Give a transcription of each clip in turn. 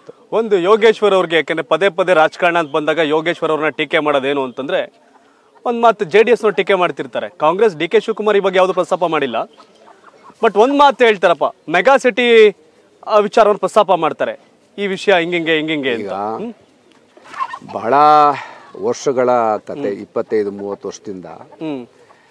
ಆಯ್ತು ಒಂದು ಯೋಗೇಶ್ವರ್ ಅವ್ರಿಗೆ ಯಾಕೆಂದ್ರೆ ಪದೇ ಪದೇ ರಾಜಕಾರಣ ಅಂತ ಬಂದಾಗ ಯೋಗೇಶ್ವರ್ ಅವ್ರನ್ನ ಟೀಕೆ ಮಾಡೋದೇನು ಅಂತಂದ್ರೆ ಒಂದು ಮಾತು ಜೆ ಡಿ ಎಸ್ನ ಟೀಕೆ ಮಾಡ್ತಿರ್ತಾರೆ ಕಾಂಗ್ರೆಸ್ ಡಿ ಕೆ ಶಿವಕುಮಾರ್ ಈ ಬಗ್ಗೆ ಯಾವುದು ಪ್ರಸ್ತಾಪ ಮಾಡಿಲ್ಲ ಬಟ್ ಒಂದು ಮಾತು ಹೇಳ್ತಾರಪ್ಪ ಮೆಗಾ ಸಿಟಿ ವಿಚಾರವನ್ನು ಪ್ರಸ್ತಾಪ ಮಾಡ್ತಾರೆ ಈ ವಿಷಯ ಹಿಂಗಿಂಗೆ ಹಿಂಗಿಂಗೆ ಅಂತ ಈಗ ಬಹಳ ವರ್ಷಗಳ ಕತೆ ಇಪ್ಪತ್ತೈದು ಮೂವತ್ತು ವರ್ಷದಿಂದ ಹ್ಮ್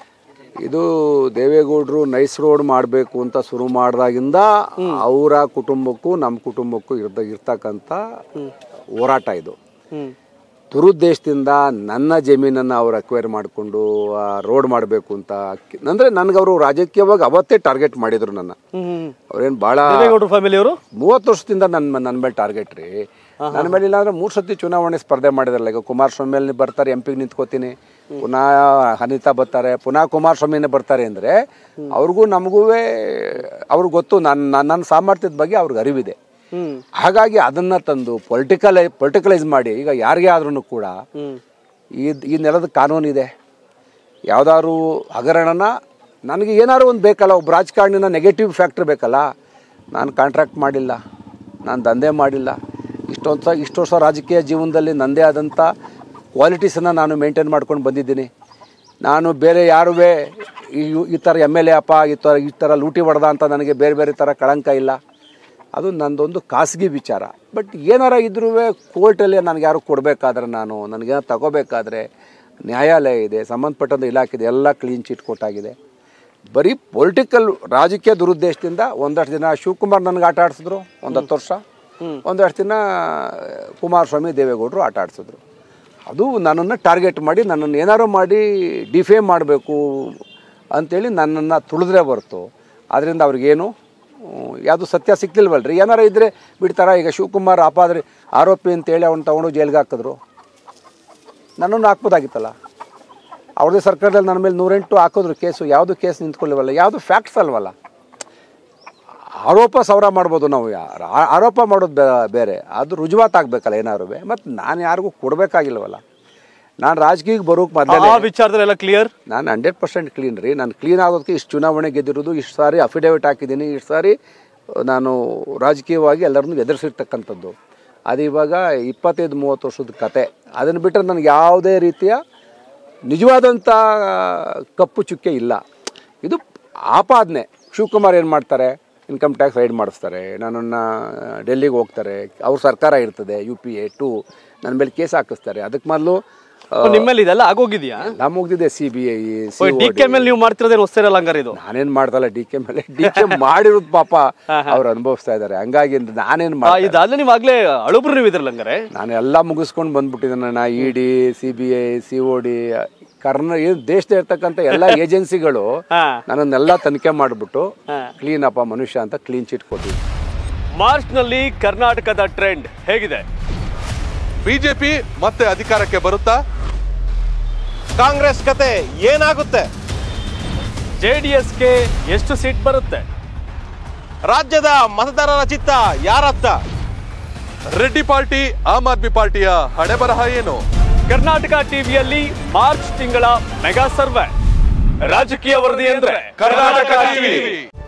ಇದು ದೇವೇಗೌಡರು ನೈಸ್ ರೋಡ್ ಮಾಡಬೇಕು ಅಂತ ಶುರು ಮಾಡಿದಾಗಿಂದ ಅವರ ಕುಟುಂಬಕ್ಕೂ ನಮ್ಮ ಕುಟುಂಬಕ್ಕೂ ಇರ್ದ ಇರ್ತಕ್ಕಂಥ ಹೋರಾಟ ಇದು ಹ್ಮ್ ದುರುದ್ದೇಶದಿಂದ ನನ್ನ ಜಮೀನನ್ನು ಅವ್ರು ಅಕ್ವೈರ್ ಮಾಡಿಕೊಂಡು ರೋಡ್ ಮಾಡಬೇಕು ಅಂತ ಅಂದರೆ ನನಗೆ ಅವರು ರಾಜಕೀಯವಾಗಿ ಅವತ್ತೇ ಟಾರ್ಗೆಟ್ ಮಾಡಿದ್ರು ನನ್ನ ಹ್ಮ್ ಅವ್ರೇನು ಭಾಳ ದೇವೇಗೌಡರ ಫ್ಯಾಮಿಲಿಯವರು ಮೂವತ್ತು ವರ್ಷದಿಂದ ನನ್ನ ನನ್ನ ಮೇಲೆ ಟಾರ್ಗೆಟ್ ರೀ ನನ್ನ ಮೇಲೆ ಇಲ್ಲ ಅಂದ್ರೆ ಮೂರು ಸತಿ ಚುನಾವಣೆ ಸ್ಪರ್ಧೆ ಮಾಡಿದ್ರಲ್ಲ ಈಗ ಕುಮಾರಸ್ವಾಮಿ ಮೇಲೆ ಬರ್ತಾರೆ ಎಂ ಪಿಗೆ ನಿಂತ್ಕೋತೀನಿ ಪುನಃ ಅನಿತಾ ಬರ್ತಾರೆ ಪುನಃ ಕುಮಾರಸ್ವಾಮಿನೇ ಬರ್ತಾರೆ ಅಂದರೆ ಅವ್ರಿಗೂ ನಮಗೂ ಅವ್ರಿಗೆ ಗೊತ್ತು ನನ್ನ ನನ್ನ ಸಾಮರ್ಥ್ಯದ ಬಗ್ಗೆ ಅವ್ರಿಗೆ ಅರಿವಿದೆ ಹ್ಮ್ ಹಾಗಾಗಿ ಅದನ್ನ ತಂದು ಪೊಲಿಟಿಕಲ್ ಪೊಲಿಟಿಕಲೈಸ್ ಮಾಡಿ ಈಗ ಯಾರಿಗೇ ಆದ್ರೂ ಕೂಡ ಹ್ಮ್ ಈ ಈ ನೆಲದ ಕಾನೂನಿದೆ ಯಾವ್ದಾದ್ರು ಹಗರಣನ ನನಗೆ ಏನಾದ್ರು ಒಂದು ಬೇಕಲ್ಲ ಒಬ್ಬ ರಾಜಕಾರಣಿನ ನೆಗೆಟಿವ್ ಫ್ಯಾಕ್ಟ್ರ್ ಬೇಕಲ್ಲ ನಾನು ಕಾಂಟ್ರಾಕ್ಟ್ ಮಾಡಿಲ್ಲ ನಾನು ದಂಧೆ ಮಾಡಿಲ್ಲ ಇಷ್ಟೊಂದು ಸ ಇಷ್ಟು ವರ್ಷ ರಾಜಕೀಯ ಜೀವನದಲ್ಲಿ ನನ್ನದೇ ಆದಂಥ ಕ್ವಾಲಿಟೀಸನ್ನು ನಾನು ಮೇಂಟೈನ್ ಮಾಡ್ಕೊಂಡು ಬಂದಿದ್ದೀನಿ ನಾನು ಬೇರೆ ಯಾರೂ ಈ ಈ ಥರ ಎಮ್ ಎಲ್ ಎ ಅಪ್ಪ ಈ ಥರ ಈ ಥರ ಲೂಟಿ ಹೊಡೆದ ಅಂತ ನನಗೆ ಬೇರೆ ಬೇರೆ ಥರ ಕಳಂಕ ಇಲ್ಲ ಅದು ನಂದೊಂದು ಖಾಸಗಿ ವಿಚಾರ ಬಟ್ ಏನಾರ ಇದ್ರೂ ಕೋರ್ಟಲ್ಲಿ ನನಗೆ ಯಾರು ಕೊಡಬೇಕಾದ್ರೆ ನಾನು ನನಗೇನೋ ತಗೋಬೇಕಾದ್ರೆ ನ್ಯಾಯಾಲಯ ಇದೆ ಸಂಬಂಧಪಟ್ಟಂಥ ಇಲಾಖೆ ಇದೆ ಎಲ್ಲ ಕ್ಲೀನ್ ಚೀಟ್ ಕೊಟ್ಟಾಗಿದೆ ಬರೀ ಪೊಲಿಟಿಕಲ್ ರಾಜಕೀಯ ದುರುದ್ದೇಶದಿಂದ ಒಂದಷ್ಟು ದಿನ ಶಿವಕುಮಾರ್ ನನಗೆ ಆಟ ಆಡಿಸಿದ್ರು ಒಂದು ಹತ್ತು ವರ್ಷ ಒಂದಷ್ಟು ದಿನ ಕುಮಾರಸ್ವಾಮಿ ದೇವೇಗೌಡರು ಆಟ ಆಡಿಸಿದ್ರು ಅದು ನನ್ನನ್ನು ಟಾರ್ಗೆಟ್ ಮಾಡಿ ನನ್ನನ್ನು ಏನಾರು ಮಾಡಿ ಡಿಫೇಮ್ ಮಾಡಬೇಕು ಅಂಥೇಳಿ ನನ್ನನ್ನು ತುಳಿದ್ರೆ ಹೊರ್ತು ಅದರಿಂದ ಅವ್ರಿಗೇನು ಯಾವುದು ಸತ್ಯ ಸಿಕ್ತಿಲ್ವಲ್ರಿ ಏನಾರ ಇದ್ದರೆ ಬಿಡ್ತಾರ ಈಗ ಶಿವಕುಮಾರ್ ಆಪಾದ್ರಿ ಆರೋಪಿ ಅಂತೇಳಿ ಅವ್ನು ತೊಗೊಂಡು ಜೈಲಿಗೆ ಹಾಕಿದ್ರು ನನ್ನನ್ನು ಹಾಕ್ಬೋದಾಗಿತ್ತಲ್ಲ ಅವ್ರದ್ದೇ ಸರ್ಕಾರದಲ್ಲಿ ನನ್ನ ಮೇಲೆ ನೂರೆಂಟು ಹಾಕಿದ್ರು ಕೇಸು ಯಾವುದು ಕೇಸ್ ನಿಂತ್ಕೊಳ್ಳಿವಲ್ಲ ಯಾವುದು ಫ್ಯಾಕ್ಟ್ಸ್ ಅಲ್ವಲ್ಲ ಆರೋಪ ಸೌರ ಮಾಡ್ಬೋದು ನಾವು ಯಾರು ಆ- ಆರೋಪ ಮಾಡೋದು ಬೇ- ಬೇರೆ ಅದು ರುಜುವಾತ್ ಆಗ್ಬೇಕಲ್ಲ ಏನಾದ್ರು ಮತ್ತು ನಾನು ಯಾರಿಗೂ ಕೊಡಬೇಕಾಗಿಲ್ವಲ್ಲ ನಾನು ರಾಜಕೀಯಕ್ಕೆ ಬರೋಕೆ ಮೊದಲೇ ಆ ವಿಚಾರದಲ್ಲೆಲ್ಲ ಕ್ಲಿಯರ್ ನಾನು ಹಂಡ್ರೆಡ್ ಪರ್ಸೆಂಟ್ ಕ್ಲೀನ್ ರೀ ನಾನು ಕ್ಲೀನ್ ಆಗೋದಕ್ಕೆ ಇಷ್ಟು ಚುನಾವಣೆ ಗೆದ್ದಿರೋದು ಇಷ್ಟು ಸಾರಿ ಅಫಿಡೇವಿಟ್ ಹಾಕಿದ್ದೀನಿ ಇಷ್ಟು ಸಾರಿ ನಾನು ರಾಜಕೀಯವಾಗಿ ಎಲ್ಲರನ್ನೂ ಎದುರಿಸಿರ್ತಕ್ಕಂಥದ್ದು ಅದು ಇವಾಗ ಇಪ್ಪತ್ತೈದು ಮೂವತ್ತು ವರ್ಷದ ಕತೆ ಅದನ್ನು ಬಿಟ್ಟರೆ ನನಗೆ ಯಾವುದೇ ರೀತಿಯ ನಿಜವಾದಂಥ ಕಪ್ಪು ಚುಕ್ಕೆ ಇಲ್ಲ ಇದು ಆಪಾದನೆ ಶಿವಕುಮಾರ್ ಏನು ಮಾಡ್ತಾರೆ ಇನ್ಕಮ್ ಟ್ಯಾಕ್ಸ್ ರೈಡ್ ಮಾಡಿಸ್ತಾರೆ ನನ್ನನ್ನು ಡೆಲ್ಲಿಗೆ ಹೋಗ್ತಾರೆ ಅವ್ರ ಸರ್ಕಾರ ಇರ್ತದೆ ಯು ಪಿ ಎ ಟು ನನ್ನ ಮೇಲೆ ಕೇಸ್ ಹಾಕಿಸ್ತಾರೆ ಅದಕ್ಕೆ ಮೊದಲು ನಿಮ್ಮಲ್ಲಿ ಇದೆಲ್ಲ ಆಗೋಗಿದ್ಯಾ ನಮ್ಮ ಮುಗ್ದಿದೆ C B I D K ಮೇಲೆ ನೀವು ಮಾಡ್ತಿರೋದೇನು ಹೊಸ್ತಿರಲ್ಲ ಹಂಗಾರೆ ಇದು ನಾನೇನ್ ಮಾಡ್ದಲ್ಲ ಡಿ ಕೆ ಮೇಲೆ ಡಿ ಕೆ ಮಾಡಿರೋದು ಪಾಪ ಅವ್ರು ಅನುಭವಿಸ್ತಾ ಇದ್ದಾರೆ ಹಂಗಾಗಿ ನಾನೇನ್ ಆ, ಮಾಡಿ ಇದಾದ್ಮೇಲೆ ನೀವು ಆಗ್ಲೇ ಅಳುಬ್ರು ನೀವು ಇದ್ರಲ್ಲ ಹಂಗಾರೆ ನಾನು ಎಲ್ಲ ಮುಗಿಸ್ಕೊಂಡು ಬಂದ್ಬಿಟ್ಟಿದ್ದೇನೆ ನಾ E D C B I C O D ಕರ್ನ ಏನು ದೇಶದ ಇರ್ತಕ್ಕಂಥ ಎಲ್ಲ ಏಜೆನ್ಸಿಗಳು ಹಾ ನನ್ನನ್ನೆಲ್ಲ ತನಿಖೆ ಮಾಡಿಬಿಟ್ಟು ಕ್ಲೀನ್ ಅಪ್ಪ ಮನುಷ್ಯ ಅಂತ ಕ್ಲೀನ್ ಚಿಟ್ ಕೊಟ್ಟಿದ್ದೆ ಮಾರ್ಚ್ ನಲ್ಲಿ ಕರ್ನಾಟಕದ ಟ್ರೆಂಡ್ ಹೇಗಿದೆ ಬಿಜೆಪಿ ಮತ್ತೆ ಅಧಿಕಾರಕ್ಕೆ ಬರುತ್ತಾ ಕಾಂಗ್ರೆಸ್ ಕತೆ ಏನಾಗುತ್ತೆ ಜೆ ಡಿ ಎಸ್ಗೆ ಎಷ್ಟು ಸೀಟ್ ಬರುತ್ತೆ ರಾಜ್ಯದ ಮತದಾರರ ಚಿತ್ತ ಯಾರತ್ತ ರೆಡ್ಡಿ ಪಾರ್ಟಿ ಆಮ್ ಆದ್ಮಿ ಪಾರ್ಟಿಯ ಹಣೆ ಬರಹ ಏನು ಕರ್ನಾಟಕ ಟಿವಿಯಲ್ಲಿ ಮಾರ್ಚ್ ತಿಂಗಳ ಮೆಗಾ ಸರ್ವೆ ರಾಜಕೀಯ ವರದಿ ಅಂದ್ರೆ ಕರ್ನಾಟಕ ಟಿವಿ